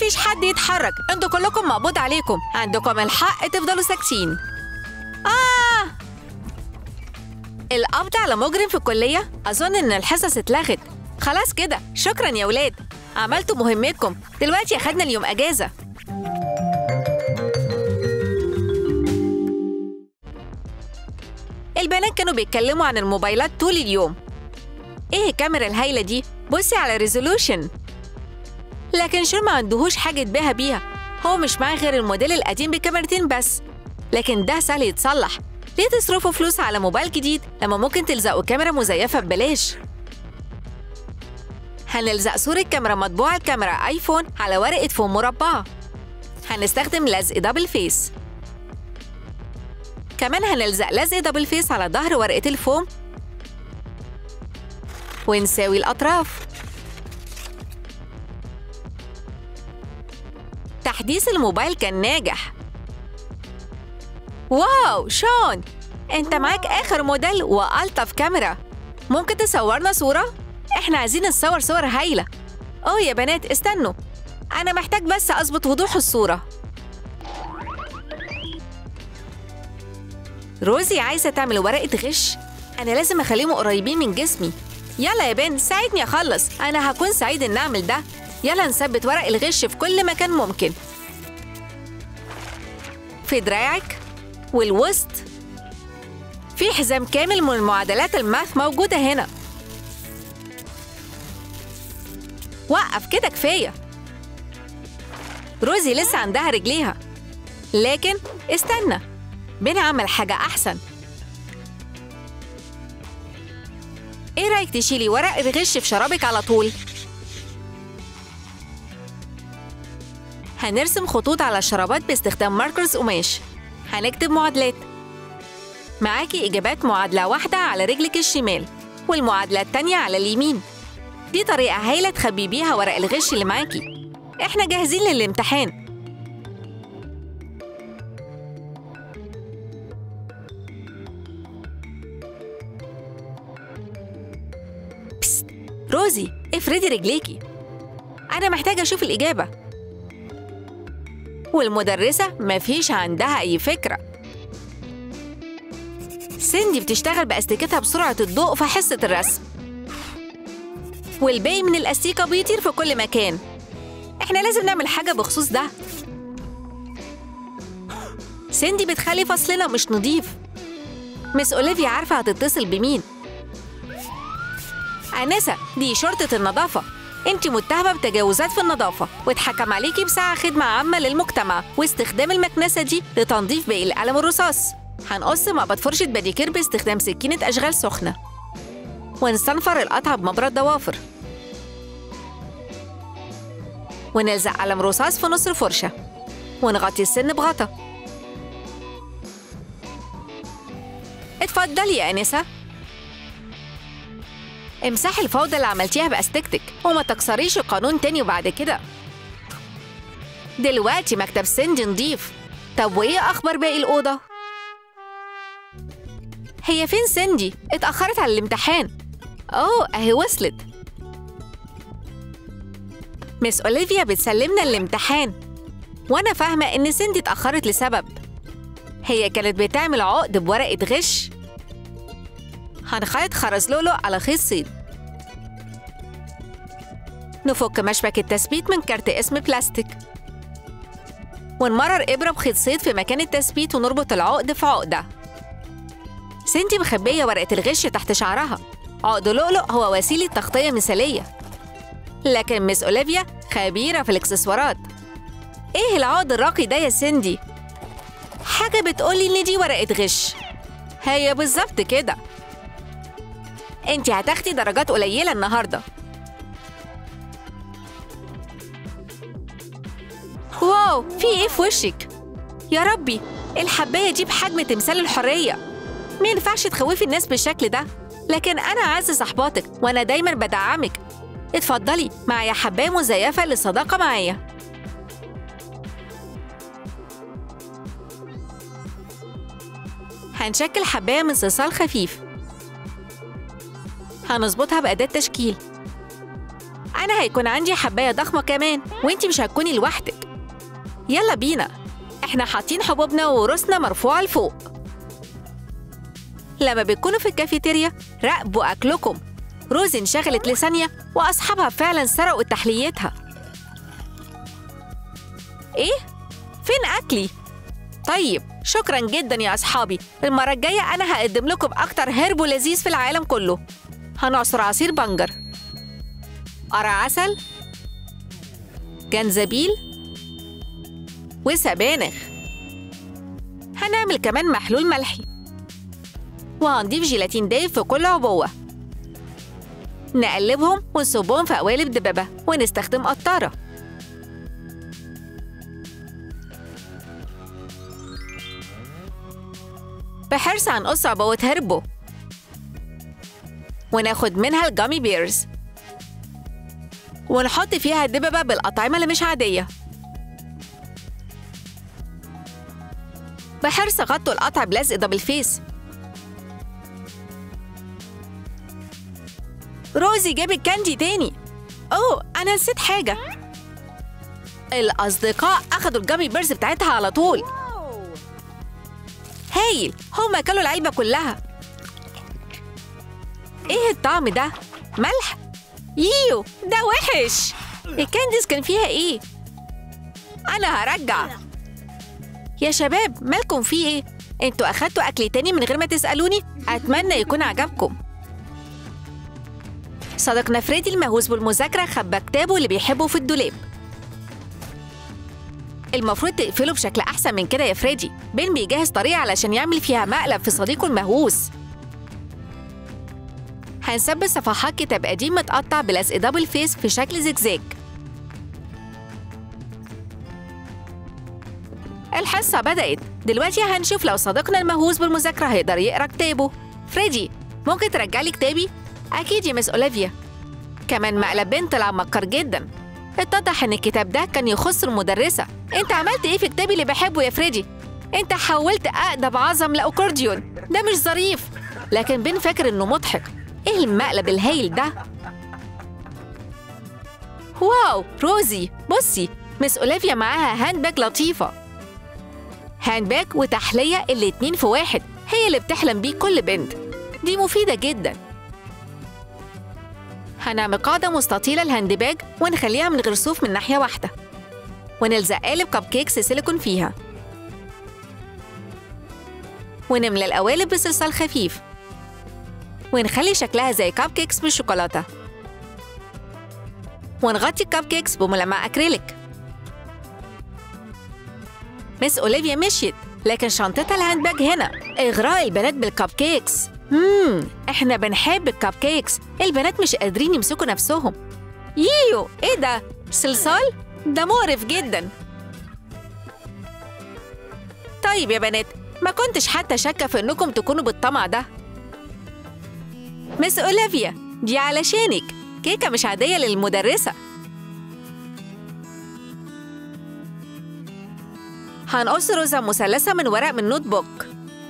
مفيش حد يتحرك انتوا كلكم مقبوض عليكم عندكم الحق تفضلوا ساكتين آه القبض على مجرم في الكلية أظن إن الحصص اتلغت خلاص كده شكرا يا ولاد عملتوا مهمتكم دلوقتي أخدنا اليوم أجازة البنات كانوا بيتكلموا عن الموبايلات طول اليوم ايه الكاميرا الهايلة دي؟ بصي على ريزولوشن لكن شون ما عندهوش حاجة يتباهى بيها هو مش معاه غير الموديل القديم بكاميرتين بس لكن ده سهل يتصلح ليه تصرفوا فلوس على موبايل جديد لما ممكن تلزقوا كاميرا مزيفة ببلاش هنلزق صورة كاميرا مطبوعة الكاميرا ايفون على ورقة فوم مربعة هنستخدم لزق دبل فيس كمان هنلزق لزق دبل فيس على ظهر ورقة الفوم ونساوي الأطراف تحديث الموبايل كان ناجح واو شون انت معاك اخر موديل والطف كاميرا ممكن تصورنا صورة؟ احنا عايزين نصور صور هايلة اوه يا بنات استنوا انا محتاج بس اظبط وضوح الصورة روزي عايزة تعمل ورقة غش انا لازم اخليهم قريبين من جسمي يلا يا بنت ساعدني اخلص انا هكون سعيد ان اعمل ده يلا نثبت ورق الغش في كل مكان ممكن في دراعك والوسط في حزام كامل من معادلات الماث موجودة هنا وقف كده كفاية روزي لسه عندها رجليها لكن استنى بنعمل حاجة أحسن ايه رأيك تشيلي ورق الغش في شرابك على طول؟ هنرسم خطوط على الشرابات باستخدام ماركرز قماش هنكتب معادلات معاكي إجابات معادلة واحدة على رجلك الشمال والمعادلة التانية على اليمين دي طريقة هايلة تخبي بيها ورق الغش اللي معاكي احنا جاهزين للامتحان بست روزي افردي رجليكي أنا محتاجة أشوف الإجابة والمدرسة مفيش عندها أي فكرة سندي بتشتغل بأستيكتها بسرعة الضوء في حصة الرسم والباقي من الأستيكة بيطير في كل مكان إحنا لازم نعمل حاجة بخصوص ده سندي بتخلي فصلنا مش نضيف مس أوليفيا عارفة هتتصل بمين أنسة دي شرطة النظافة انت متهمة بتجاوزات في النظافة واتحكم عليكي بساعة خدمة عامة للمجتمع واستخدام المكنسة دي لتنظيف باقي القلم الرصاص هنقص مقبض فرشة باديكير باستخدام سكينة أشغال سخنة ونستنفر القطع بمبرد ضوافر ونلزق قلم رصاص في نص الفرشة ونغطي السن بغطا اتفضلي يا أنسة امسحي الفوضى اللي عملتيها بأستكتك وما تكسريش القانون تاني وبعد كده دلوقتي مكتب سندي نضيف طب وإيه أخبار باقي الأوضة؟ هي فين سندي؟ اتأخرت على الامتحان أوه أهي وصلت مس أوليفيا بتسلمنا الامتحان وأنا فاهمة إن سندي اتأخرت لسبب هي كانت بتعمل عقد بورقة غش هنخيط خرز لولو على خيط صيد نفك مشبك التثبيت من كارت اسم بلاستيك ونمرر إبرة بخيط صيد في مكان التثبيت ونربط العقد في عقدة سنتي مخبية ورقة الغش تحت شعرها عقد لؤلؤ هو وسيلة تغطية مثالية لكن مس أوليفيا خبيرة في الإكسسوارات إيه العقد الراقي ده يا سندي؟ حاجة بتقولي إن دي ورقة غش هي بالظبط كده انت هتاخدي درجات قليلة النهاردة واو في ايه في وشك يا ربي الحباية دي بحجم تمثال الحرية ما ينفعش تخوفي الناس بالشكل ده لكن أنا أعز صحباتك وأنا دايما بدعمك اتفضلي معايا حباية مزيفة للصداقة معايا هنشكل حباية من صلصال خفيف هنظبطها بأداة تشكيل أنا هيكون عندي حباية ضخمة كمان وانتي مش هتكوني لوحدك يلا بينا احنا حاطين حبوبنا وراسنا مرفوعة لفوق لما بتكونوا في الكافيتيريا راقبوا أكلكم روزي انشغلت لثانية وأصحابها فعلا سرقوا تحليتها إيه؟ فين أكلي؟ طيب شكرا جدا يا أصحابي المرة الجاية أنا هقدم لكم أكتر هرب لذيذ في العالم كله هنعصر عصير بنجر قرع عسل جنزبيل وسبانخ هنعمل كمان محلول ملحي وهنضيف جيلاتين دايب في كل عبوة نقلبهم ونصبهم في قوالب دبابة ونستخدم قطارة بحرص هنقص عبوة هربو وناخد منها الجامي بيرز ونحط فيها الدببة بالأطعمة اللي مش عادية بحرص غطوا القطع بلزق دبل فيس روزي جابت كاندي تاني اوه انا نسيت حاجة الأصدقاء أخدوا الجامي بيرز بتاعتها على طول هايل هما أكلوا العلبة كلها ايه الطعم ده؟ ملح؟ ييو ده وحش الكانديز كان فيها ايه؟ أنا هرجع يا شباب مالكم في ايه؟ انتوا أخدتوا أكل تاني من غير ما تسألوني؟ أتمنى يكون عجبكم صديقنا فريدي المهووس بالمذاكرة خبى كتابه اللي بيحبه في الدولاب المفروض تقفله بشكل أحسن من كده يا فريدي بين بيجهز طريقة علشان يعمل فيها مقلب في صديقه المهووس هنثبت صفحات كتاب قديم متقطع بلزق دبل فيس في شكل زجزاج الحصة بدأت دلوقتي هنشوف لو صديقنا المهووس بالمذاكرة هيقدر يقرأ كتابه فريدي ممكن ترجع لي كتابي؟ أكيد يا مس أوليفيا كمان مقلب بنت طلع مكر جدا اتضح إن الكتاب ده كان يخص المدرسة أنت عملت إيه في كتابي اللي بحبه يا فريدي؟ أنت حولت أقدب عظم لأكورديون ده مش ظريف لكن بن فاكر إنه مضحك إيه المقلب الهايل ده؟ واو روزي بصي مس أوليفيا معاها هاند باج لطيفة هاند باج وتحلية الاتنين في واحد هي اللي بتحلم بيه كل بنت دي مفيدة جدا هنعمل قاعدة مستطيلة الهاند باج ونخليها من غير صوف من ناحية واحدة ونلزق قالب كب كيكس سيليكون فيها ونملى القوالب بصلصال خفيف ونخلي شكلها زي كب كيكس بالشوكولاتة ونغطي الكب كيكس بملمع أكريليك مس أوليفيا مشيت لكن شنطتها الهاند باج هنا إغراء البنات بالكب كيكس مم إحنا بنحب الكب كيكس البنات مش قادرين يمسكوا نفسهم ييو إيه ده؟ صلصال؟ ده مقرف جدا طيب يا بنات ما كنتش حتى شاكة في إنكم تكونوا بالطمع ده مس أوليفيا دي علشانك كيكة مش عادية للمدرسة هنقص رزة مثلثة من ورق من نوت بوك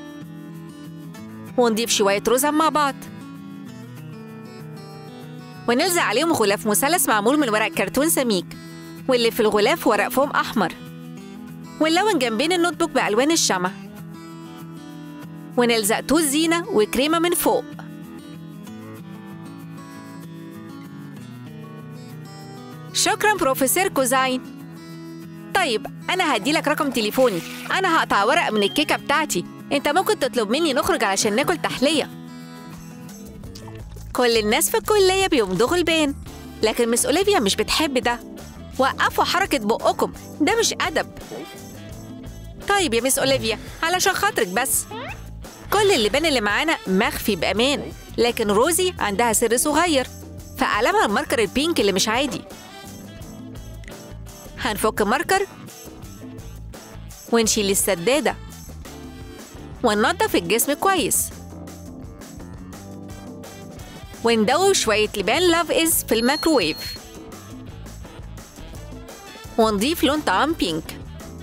ونضيف شوية رزم مع بعض ونلزق عليهم غلاف مثلث معمول من ورق كرتون سميك واللي في الغلاف ورق فوم أحمر ونلون جنبين النوت بوك بألوان الشمع ونلزق توز زينة وكريمة من فوق شكرا بروفيسور كوزاين طيب أنا هديلك رقم تليفوني أنا هقطع ورق من الكيكة بتاعتي أنت ممكن تطلب مني نخرج علشان ناكل تحلية كل الناس في الكلية بيمضغوا البان لكن مس أوليفيا مش بتحب ده وقفوا حركة بقكم ده مش أدب طيب يا مس أوليفيا علشان خاطرك بس كل اللبان اللي معانا مخفي بأمان لكن روزي عندها سر صغير فقلمها الماركر البينك اللي مش عادي هنفك ماركر ونشيل السدادة وننضف الجسم كويس وندوب شوية لبان لاف إز في الميكروويف ونضيف لون طعام بينك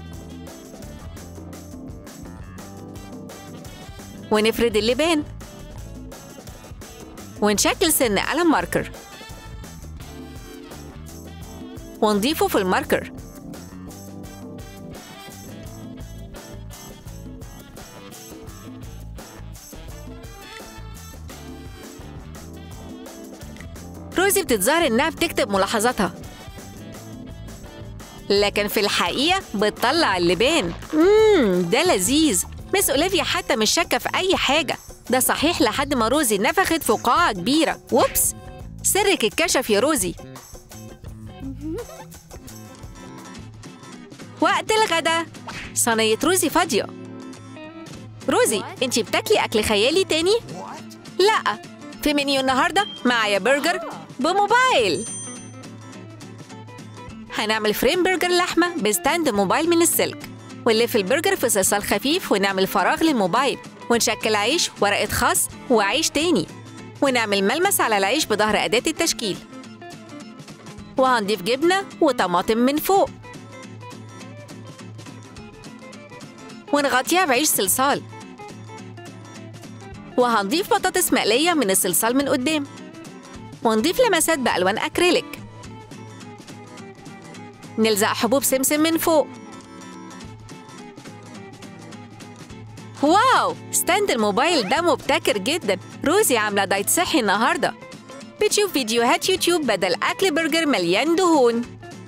ونفرد اللبان ونشكل سن قلم ماركر ونضيفه في الماركر روزي بتتظاهر إنها بتكتب ملاحظاتها لكن في الحقيقة بتطلع اللبان مم ده لذيذ مس أوليفيا حتى مش شاكة في أي حاجة ده صحيح لحد ما روزي نفخت فقاعة كبيرة ووبس سرك اتكشف يا روزي وقت الغدا صينية روزي فاضية روزي انتي بتاكلي أكل خيالي تاني؟ لأ في منيو النهاردة معايا برجر بموبايل هنعمل فريم برجر لحمة بستاند موبايل من السلك ونلف البرجر في صلصال خفيف ونعمل فراغ للموبايل ونشكل عيش ورقة خس وعيش تاني ونعمل ملمس على العيش بظهر أداة التشكيل وهنضيف جبنة وطماطم من فوق ونغطيها بعيش صلصال وهنضيف بطاطس مقلية من الصلصال من قدام ونضيف لمسات بألوان أكريليك نلزق حبوب سمسم من فوق واو ستاند الموبايل ده مبتكر جدا روزي عاملة دايت صحي النهاردة بتشوف فيديوهات يوتيوب بدل أكل برجر مليان دهون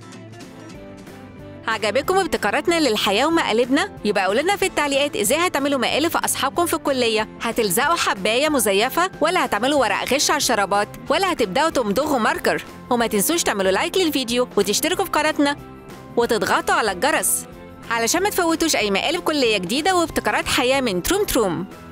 عجبكم ابتكاراتنا للحياة ومقالبنا؟ يبقى قولوا لنا في التعليقات ازاي هتعملوا مقالب في أصحابكم في الكلية هتلزقوا حباية مزيفة ولا هتعملوا ورق غش على الشرابات ولا هتبدأوا تمضغوا ماركر وما تنسوش تعملوا لايك للفيديو وتشتركوا في قناتنا وتضغطوا على الجرس علشان ما تفوتوش أي مقالب كلية جديدة وابتكارات حياة من تروم تروم